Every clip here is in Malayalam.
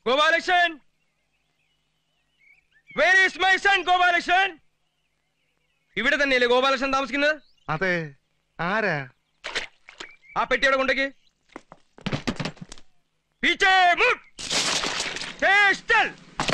Gopalakrishnan where is my son Gopalakrishnan ഇവിടെ തന്നെയല്ലേ ഗോപാലകൃഷ്ണൻ താമസിക്കുന്നത് അതെ ആരാ ആ പെട്ടിയുടെ കൊണ്ടേക്ക് പീച്ചേ മുട്ട് സ്റ്റൽ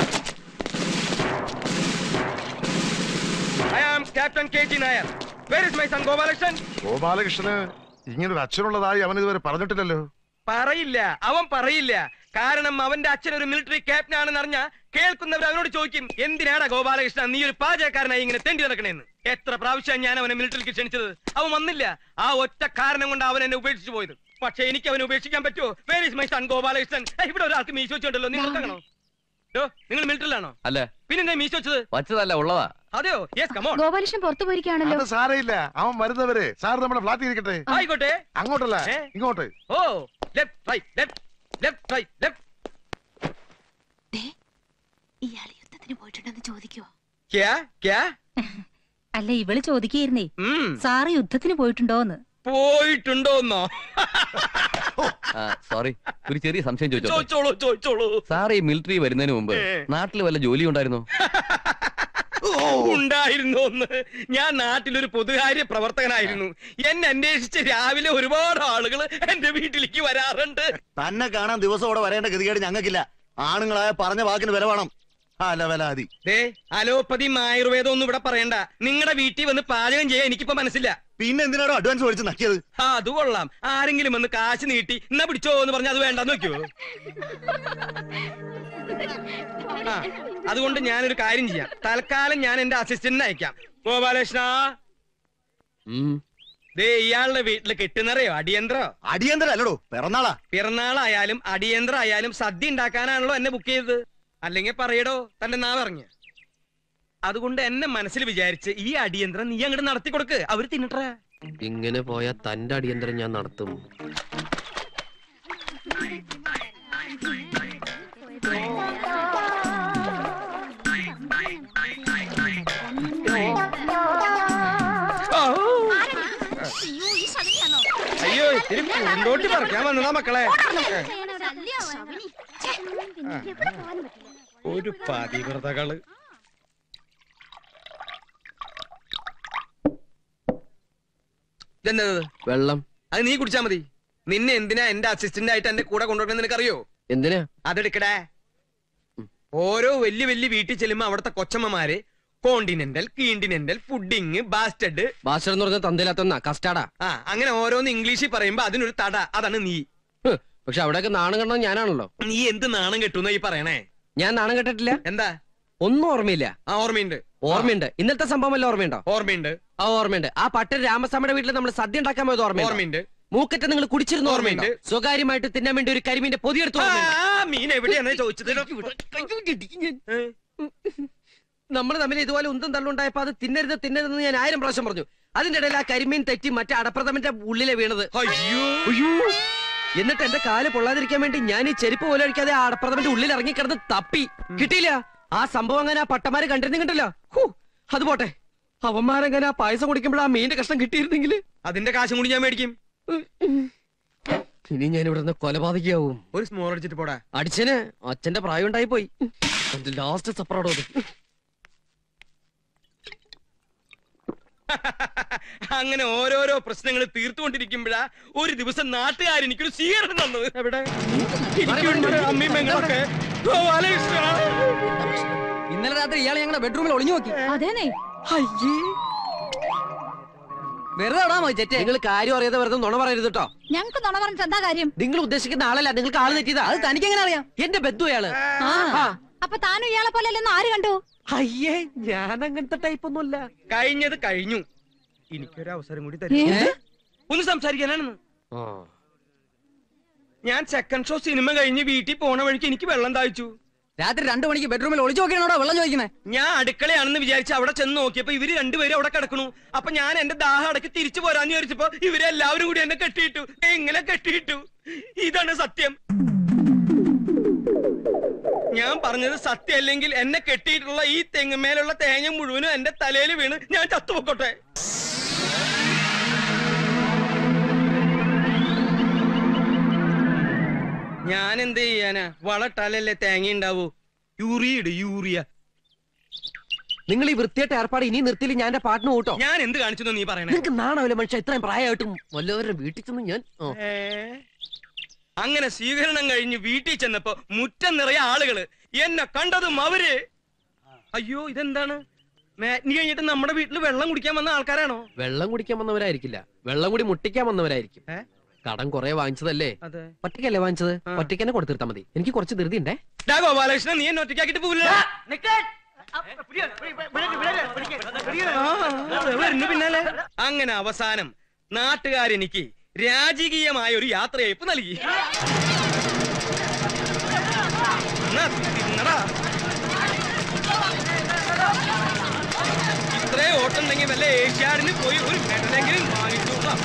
I am captain K T Nair where is my son Gopalakrishnan ഗോപാലകൃഷ്ണന് ഇങ്ങനൊരു അച്ഛനുള്ളതായി അവൻ ഇതുവരെ പറഞ്ഞിട്ടില്ലല്ലോ പറയില്ല അവൻ പറയില്ല കാരണം അവന്റെ അച്ഛൻ ഒരു മിലിറ്ററി ക്യാപ്റ്റൻ ആണെന്ന് അറിഞ്ഞ കേൾക്കുന്നവർ അവനോട് ചോദിക്കും എന്തിനാടാ ഗോപാലകൃഷ്ണൻ നീ ഒരു പാചകക്കാരനായി ഇങ്ങനെ തെണ്ടി നടക്കണേന്ന് എത്ര പ്രാവശ്യം ഞാൻ അവനെ മിലിറ്ററിക്ക് ക്ഷണിച്ചത് അവൻ വന്നില്ല ആ ഒറ്റ കാരണം കൊണ്ട് അവൻ എന്നെ ഉപേക്ഷിച്ചു പോയത് പക്ഷെ എനിക്ക് അവനെ ഉപേക്ഷിക്കാൻ പറ്റുമോ where is my son Gopalakrishnan ഏയ്, ഇവിടെ ഒരാൾക്ക് മീശ വെച്ചിട്ടുണ്ടല്ലോ നിങ്ങൾ കാണോ നിങ്ങൾ മിലിറ്ററിലാണോ അല്ല പിന്നെന്താ മീശ വെച്ചത് വച്ചതല്ല ഉള്ളതാ അതെയോ യെസ് കമോൺ ഗോപാലകൃഷ്ണൻ പുറത്തു പോയിരിക്കുകയാണല്ലോ അത് സാരയില്ല അവൻ വരുന്നവരെ സാർ നമ്മുടെ ഫ്ലാറ്റിൽ ഇരിക്കട്ടെ ആയിക്കോട്ടെ അങ്ങോട്ടല്ല ഏ? ഇങ്ങോട്ട് ഓ left right left left right left ഇയാൾ യുദ്ധത്തിന് പോയിട്ടുണ്ടെന്ന് ചോദിക്കുവോ ക്യാ ക്യാ അല്ല ഇവള് ചോദിക്കുകയായിരുന്നേ ഉം സാറ് യുദ്ധത്തിന് പോയിട്ടുണ്ടോന്ന് പോയിട്ടുണ്ടോന്നോ സോറി ഒരു ചെറിയ സംശയം ചോദിച്ചോ ചോദിച്ചോളൂ ചോദിച്ചോളൂ സാർ ഈ മിലിറ്ററി വരുന്നതിന് മുമ്പ് ഏ. നാട്ടിൽ വല്ല ജോലി ഉണ്ടായിരുന്നോ ഉണ്ടായിരുന്നു ഒന്ന് ഞാൻ നാട്ടിലൊരു പൊതുകാര്യ പ്രവർത്തകനായിരുന്നു എന്നെ അന്വേഷിച്ച് രാവിലെ ഒരുപാട് ആളുകൾ എന്റെ വീട്ടിലേക്ക് വരാറുണ്ട് തന്നെ കാണാൻ ദിവസം അവിടെ വരേണ്ട ഗതികേട് ഞങ്ങൾക്കില്ല ആണുങ്ങളായ പറഞ്ഞ വാക്കിന് വില വേണം അല്ല വില അതി ദേ അലോപ്പതിയും ആയുർവേദം ഒന്നും ഇവിടെ പറയണ്ട നിങ്ങളുടെ വീട്ടിൽ വന്ന് പാചകം ചെയ്യാൻ എനിക്കിപ്പോ മനസ്സില്ല പിന്നെ എന്തിനാണോ അഡ്വാൻസ് മേടിച്ച് നക്കിയത് ആ അത് കൊള്ളാം ആരെങ്കിലും വന്ന് കാശ് നീട്ടി എന്നാ പിടിച്ചോ എന്ന് പറഞ്ഞ അത് വേണ്ടെന്ന് വെക്കുവോ ആ അതുകൊണ്ട് ഞാനൊരു കാര്യം ചെയ്യാം തൽക്കാലം ഞാൻ എന്റെ അസിസ്റ്റന്റിനെ അയക്കാം ഗോപാലകൃഷ്ണ ഉം. ദേ ഇയാളുടെ വീട്ടില് കെട്ടുന്നറിയോ അടിയന്തരോ അടിയന്തര അല്ലടോ പിറന്നാളാ പിറന്നാളായാലും അടിയന്തരം ആയാലും സദ്യ ഉണ്ടാക്കാനാണല്ലോ എന്നെ ബുക്ക് ചെയ്തത് അല്ലെങ്കിൽ പറയടോ തന്റെ നാ പറഞ്ഞ് അതുകൊണ്ട് എന്നെ മനസ്സിൽ വിചാരിച്ച് ഈ അടിയന്തരം നീ അങ്ങോട്ട് നടത്തി കൊടുക്ക് അവര് തിന്നിട്ടേ ഇങ്ങനെ പോയാ തന്റെ അടിയന്തരം ഞാൻ നടത്തും അയ്യോ ഇത്തിരി പൂന്തോട്ടി പറിക്കാൻ വന്നതാ മക്കളെ ഒരു പതിവ്രതകള് ഇതെന്നത് വെള്ളം അത് നീ കുടിച്ചാ മതി നിന്നെ എന്തിനാ എന്റെ അസിസ്റ്റന്റ് ആയിട്ട് എന്റെ കൂടെ കൊണ്ടുവരണം നിനക്കറിയോ എന്തിനാ അതെടുക്കടേ ഓരോ വലിയ വലിയ വീട്ടിൽ ചെല്ലുമ്പോ അവിടുത്തെ കൊച്ചമ്മമാര് കോണ്ടിനെന്റൽ കീണ്ടിനെന്റൽ ഫുഡിങ് ബാസ്റ്റഡ് ഭാഷ എന്ന് പറഞ്ഞ തന്തയിലാത്തന്നാ കസ്റ്റാർഡാ ആ അങ്ങനെ ഓരോന്ന് ഇംഗ്ലീഷിൽ പറയുമ്പോ അതിനൊരു തട അതാണ് നീ പക്ഷെ അവിടെയൊക്കെ നാണം കണ്ടത് ഞാനാണല്ലോ നീ എന്ത് നാണം കെട്ടുന്ന ഈ പറയണേ ഞാൻ നാണം കെട്ടിട്ടില്ല എന്താ ഒന്നും ഓർമ്മയില്ല ആ ഓർമ്മയുണ്ട് ഓർമ്മയുണ്ട് ഇന്നലത്തെ സംഭവം വല്ല ഓർമ്മയുണ്ടോ ഓർമ്മയുണ്ട് ആ ഓർമ്മയുണ്ട് ആ പട്ടൻ രാമസ്വാമിയുടെ വീട്ടിൽ നമ്മൾ സദ്യ ഉണ്ടാക്കാൻ പോയത് ഓർമ്മയുണ്ട് ഓർമ്മയുണ്ട് മൂക്കറ്റ നിങ്ങൾ കുടിച്ചിരുന്ന ഓർമ്മയുണ്ട് ഓർമ്മയുണ്ട്. സ്വകാര്യമായിട്ട് തിന്നാൻ വേണ്ടി ഒരു കരിമീന്റെ പൊതിയെടുത്ത് ആ, ഓർമ്മയുണ്ട് ആ, മീൻ എവിടെയാണ് ചോദിച്ചത് ഏ? നമ്മൾ തമ്മിൽ ഇതുപോലെ ഉന്തം തള്ളുണ്ടായപ്പോ അത് തിന്നരുത് തിന്നരുതെന്ന് ഞാൻ ആയിരം പ്രാവശ്യം പറഞ്ഞു അതിന്റെ ഇടയിൽ ആ കരിമീൻ തെറ്റി മറ്റേ അടപ്രഥമന്റെ ഉള്ളിലെ വീണത് അയ്യോ അയ്യോ എന്നിട്ട് എന്റെ കാല് പൊള്ളാതിരിക്കാൻ വേണ്ടി ഞാൻ ഈ ചെരുപ്പ് പോലെ അടിക്കാതെ ആ അടപ്രഥമന്റെ ഉള്ളിൽ ഇറങ്ങിക്കിടന്ന് തപ്പി കിട്ടിയില്ല ആ സംഭവം അങ്ങനെ ആ പട്ടമാര് കണ്ടിരുന്നു കണ്ടല്ലോ ഹൂ അത് പോട്ടെ അവന്മാരങ്ങനെ ആ പായസം കുടിക്കുമ്പോൾ ആ മീന്റെ കഷ്ണം കിട്ടിയിരുന്നെങ്കിൽ അതിന്റെ കാശും കൂടി ഞാൻ മേടിക്കും ഇനി ഞാൻ ഇവിടെ നിന്ന് കൊലപാതകയാവും ഒരു സ്മോൾ അടിച്ചിട്ട് പോടാ അടിച്ചന് അച്ഛന്റെ പ്രായം ഉണ്ടായി പോയി ലാസ്റ്റ് സപ്പറോടോ അത് അങ്ങനെ ഓരോരോ പ്രശ്നങ്ങൾ തീർത്തുകൊണ്ടിരിക്കുമ്പോഴാ ഒരു ദിവസം നാട്ടുകാർ എനിക്കൊരു സ്വീകരണം തന്നത് എവിടെ എനിക്കുണ്ട് അമ്മയും പെങ്ങളൊക്കെ ഓ, ബാലകൃഷ്ണ. ഇന്നലെ രാത്രി ഇയാളെ ഞങ്ങളുടെ ബെഡ്റൂമിൽ ഒളിഞ്ഞു നോക്കി അതേനെ അയ്യേ വെറുതെ ഇടാ മതി ചേച്ചേ നിങ്ങൾ കാര്യം അറിയാതെ വെറുതെ നുണ പറയരുത് കേട്ടോ ഞങ്ങക്ക് നുണ പറഞ്ഞിട്ട് എന്താ കാര്യം നിങ്ങൾ ഉദ്ദേശിക്കുന്ന ആളല്ല നിങ്ങൾക്ക് ആള് തെറ്റിയതാ അത് തനിക്ക് എങ്ങനെ അറിയാം എന്റെ ബന്ധു അയാള് ആ. അപ്പൊ താനും ഇയാളെ പോലെ അല്ലെന്ന് ആര് കണ്ടു അയ്യേ ഞാൻ അങ്ങനത്തെ ടൈപ്പ് ഒന്നുമല്ല കഴിഞ്ഞത് കഴിഞ്ഞു എനിക്കൊരു അവസരം കൂടി തരും ഒന്ന് സംസാരിക്കാനാണെന്ന് ഞാൻ സെക്കൻഡ് ഷോ സിനിമ കഴിഞ്ഞ് വീട്ടിൽ പോണ വഴിക്ക് എനിക്ക് വെള്ളം താഴ്ച്ചു രാത്രി രണ്ടു മണിക്ക് ബെഡ്റൂമിൽ ഒളിച്ചു നോക്കിയാണോ വെള്ളം ചോദിക്കുന്നത് ഞാൻ അടുക്കളയാണെന്ന് വിചാരിച്ച് അവിടെ ചെന്ന് നോക്കിയപ്പോ ഇവര് രണ്ടുപേരും അവിടെ കിടക്കണു അപ്പൊ ഞാൻ എന്റെ ദാഹം അടക്കി തിരിച്ചു പോരാന്ന് വിചാരിച്ചപ്പോ ഇവര് എല്ലാവരും കൂടി എന്നെ കെട്ടിയിട്ടു എങ്ങനെ കെട്ടിയിട്ടു ഇതാണ് സത്യം ഞാൻ പറഞ്ഞത് സത്യം അല്ലെങ്കിൽ എന്നെ കെട്ടിയിട്ടുള്ള ഈ തെങ്ങുമേലുള്ള തേങ്ങ മുഴുവനും എന്റെ തലയിൽ വീണ് ഞാൻ ചത്തുപൊക്കോട്ടെ ഞാൻ എന്ത് ചെയ്യാനാ വളട്ടാലല്ലേ തേങ്ങ ഉണ്ടാവൂ യൂറിയ ഇട് യൂറിയ നിങ്ങൾ ഈ വൃത്തിയായിട്ട് ഏർപ്പാട് ഇനി നിർത്തിയില്ല ഞാൻ എന്റെ പാട്ടിന് കൂട്ടോ ഞാൻ എന്ത് കാണിച്ചു നീ പറയണേ നിങ്ങൾക്ക് നാണാവില്ല മനുഷ്യ ഇത്രയും പ്രായമായിട്ടും വല്ലവരുടെ വീട്ടിൽ ചെന്ന് ഞാൻ ഓ. ഏ? അങ്ങനെ സ്വീകരണം കഴിഞ്ഞ് വീട്ടിൽ ചെന്നപ്പോ മുറ്റം നിറയെ ആളുകള് എന്നെ കണ്ടതും അവര് അയ്യോ ഇതെന്താണ് മാറ്റിനി കഴിഞ്ഞിട്ട് നമ്മുടെ വീട്ടിൽ വെള്ളം കുടിക്കാൻ വന്ന ആൾക്കാരാണോ വെള്ളം കുടിക്കാൻ വന്നവരായിരിക്കില്ല വെള്ളം കൂടി മുട്ടിക്കാൻ വന്നവരായിരിക്കും ഏ? കടം കുറെ വാങ്ങിച്ചതല്ലേ അതെ ഒറ്റയ്ക്കല്ലേ വാങ്ങിച്ചത് ആ. ഒറ്റയ്ക്ക് തന്നെ കൊടുത്തിരുത്താ മതി എനിക്ക് കുറച്ച് ധൃതി ഉണ്ടേ ഡാ ഗോപാലകൃഷ്ണൻ നീ എന്നെ ഒറ്റയ്ക്കാക്കിട്ട് പോവില്ല പിന്നാലെ അങ്ങനെ അവസാനം നാട്ടുകാരെനിക്ക് രാജകീയമായ ഒരു യാത്രയയപ്പ് നൽകി എന്നാ തിന്നടാ. ഇത്രേ ഓട്ടുണ്ടെങ്കിൽ വല്ല ഏഷ്യാഡിന് പോയി ഒരു മെഡലെങ്കിലും വാങ്ങിച്ചോളാം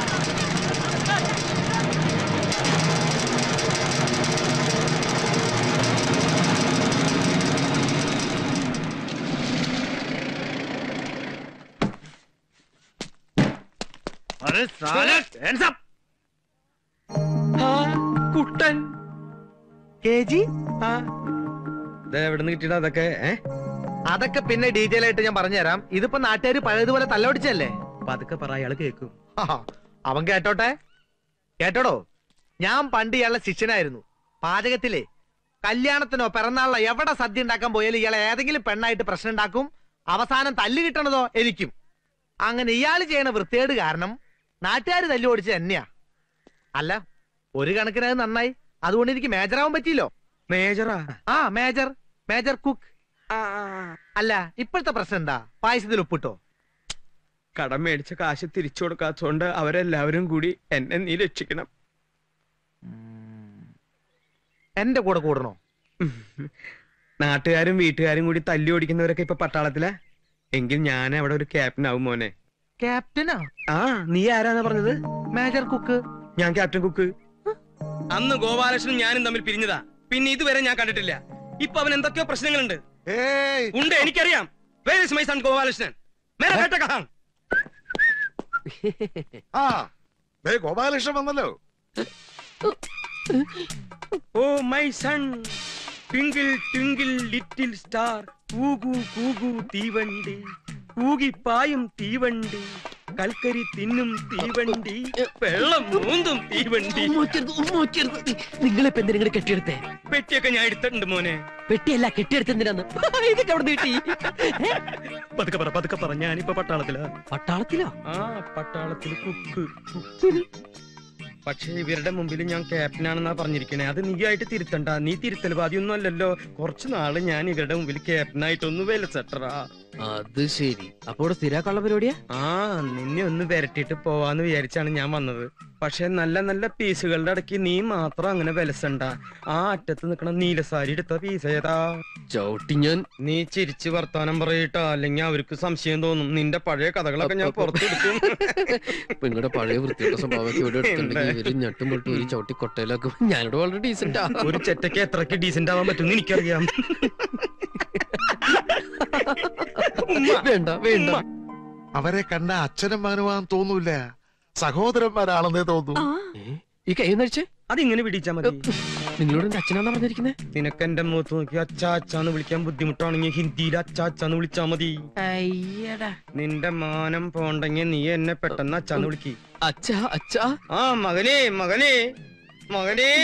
ആ, കുട്ടൻ ആ എവിടെ കിട്ടിയടാ അതൊക്കെ ഏ അതൊക്കെ പിന്നെ ഡീറ്റെയിൽ ആയിട്ട് ഞാൻ പറഞ്ഞുതരാം ഇതിപ്പോ നാട്ടുകാർ പഴയതുപോലെ തല്ലൊടിച്ചല്ലേ പതുക്കെ പറ അയാള് കേക്കും അവൻ കേട്ടോട്ടെ കേട്ടോടോ ഞാൻ പണ്ട് ഇയാളുടെ ശിഷ്യനായിരുന്നു പാചകത്തിലെ കല്യാണത്തിനോ പിറന്നാളിനോ എവിടെ സദ്യ ഉണ്ടാക്കാൻ പോയാലും ഇയാളെ ഏതെങ്കിലും പെണ്ണായിട്ട് പ്രശ്നം ഉണ്ടാക്കും അവസാനം തല്ല് കിട്ടണതോ എനിക്കും അങ്ങനെ ഇയാൾ ചെയ്യണ വൃത്തികേട് കാരണം നാട്ടുകാർ തല്ലു ഓടിച്ചത് എന്നെയാ അല്ല ഒരു കണക്കിന് അത് നന്നായി അതുകൊണ്ട് എനിക്ക് മേജറാവാൻ പറ്റിയില്ലോ മേജറാ ആ മേജർ മേജർ കുക്ക് അല്ല ഇപ്പോഴത്തെ പ്രശ്നം എന്താ പായസത്തിൽ ഉപ്പിട്ടോ കടം മേടിച്ച കാശ് തിരിച്ചു കൊടുക്കാത്തോണ്ട് അവരെല്ലാവരും കൂടി എന്നെ നീ രക്ഷിക്കണം എന്റെ കൂടെ കൂടണോ നാട്ടുകാരും വീട്ടുകാരും കൂടി തല്ലി ഓടിക്കുന്നവരൊക്കെ ഇപ്പൊ പട്ടാളത്തിലാ എങ്കിൽ ഞാൻ അവിടെ ഒരു ക്യാപ്റ്റൻ ആവും മോനെ ക്യാപ്റ്റനാ ആ നീ ആരാന്നാ പറഞ്ഞത് മേജർ കുക്ക് ഞാൻ ക്യാപ്റ്റൻ കുക്ക് അന്ന് ഗോപാലകൃഷ്ണനും ഞാനും തമ്മിൽ പിരിഞ്ഞതാ പിന്നെ ഇതുവരെ ഞാൻ കണ്ടിട്ടില്ല ഇപ്പൊ അവൻ എന്തൊക്കെയോ പ്രശ്നങ്ങളുണ്ട് ഏയ് ഉണ്ട് എനിക്കറിയാം where is my son Gopalakrishnan മേരെ ബേട്ട കഹാം ആ ദേ ഗോപാലകൃഷ്ണൻ വന്നല്ലോ oh my son twinkle twinkle little star കൂകു കൂകു തീവണ്ടി കൂകിപ്പായും തീവണ്ടി കൽക്കരി തിന്നും തീവണ്ടി വെള്ളം മൂന്നും തീവണ്ടി നിങ്ങളിപ്പോ എന്തിനാ ഇങ്ങട് കെട്ടിയെടുത്തേ പെട്ടിയൊക്കെ ഞാൻ എടുത്തിട്ടുണ്ട് മോനെ പെട്ടിയല്ല കെട്ടിയെടുത്ത് എന്തിനാന്ന് ഇതൊക്കെ അവിടെ കിട്ടി പതുക്കെ പറ പതുക്കെ പറ ഞാനിപ്പോ പട്ടാളത്തിലാ പട്ടാളത്തിലോ ആ പട്ടാളത്തിൽ കുക്ക് പക്ഷേ ഇവരുടെ മുമ്പിൽ ഞാൻ ക്യാപ്റ്റനാണെന്നാ പറഞ്ഞിരിക്കണേ അത് നീ ആയിട്ട് തിരുത്തണ്ട നീ തിരുത്തൽ ബാധിയൊന്നും അല്ലല്ലോ കുറച്ചു നാള് ഞാൻ ഇവരുടെ മുമ്പിൽ ക്യാപ്റ്റനായിട്ടൊന്ന് വിലസെട്ടറാ അത് ശരി അപ്പൊ ഇവിടെ സ്ഥിരാക്കാനുള്ള പരിപാടിയാ ആ നിന്നെ ഒന്ന് വരട്ടിട്ട് പോവാന്ന് വിചാരിച്ചാണ് ഞാൻ വന്നത് പക്ഷെ നല്ല നല്ല പീസുകളുടെ ഇടയ്ക്ക് നീ മാത്രം അങ്ങനെ വിലസണ്ട ആ അറ്റത്ത് നിക്കണ നീലസാരി എടുത്ത പീസ് ഏതാ ചവിട്ടി ഞാൻ നീ ചിരിച്ച് വർത്താനം പറയട്ടാ അല്ലെങ്കിൽ അവർക്ക് സംശയം തോന്നും നിന്റെ പഴയ കഥകളൊക്കെ ഞാൻ പുറത്തെടുക്കും നിങ്ങളുടെ പഴയ വൃത്തിയുടെ സ്വഭാവമൊക്കെ ഇവിടെ എടുത്തിട്ടുണ്ടെങ്കിൽ ഇവര് ഞെട്ടും പൊട്ടും ഒരു ചവിട്ടി കൊട്ടയിലാക്കും ഞാനിവിടെ വളരെ ഡീസന്റാ ഒരു ചെറ്റയ്ക്ക് എത്രക്ക് ഡീസന്റ് ആവാൻ പറ്റും എനിക്കറിയാം വേണ്ട വേണ്ട അവരെ കണ്ട അച്ഛനും മകനുമാന്ന് തോന്നൂല സഹോദരന്മാരാണെന്നേ തോന്നൂ ഏ? ഈ കൈ നഴിച്ചേ അതിങ്ങനെ പിടിച്ചാ മതി നിങ്ങളോട് എന്റെ അച്ഛനാന്നാ പറഞ്ഞിരിക്കുന്നേ നിനക്ക് എന്റെ മുഖത്ത് നോക്കി അച്ചാ അച്ചാന്ന് വിളിക്കാൻ ബുദ്ധിമുട്ടാണെങ്കിൽ ഹിന്ദിയിൽ അച്ചാ അച്ചാന്ന് വിളിച്ചാ മതി അയ്യടാ നിന്റെ മാനം പോണ്ടെങ്കിൽ നീ എന്നെ പെട്ടെന്ന് അച്ചാന്ന് വിളിക്ക് അച്ഛാ അച്ഛാ ആ മകനെ മകനെ മകനെ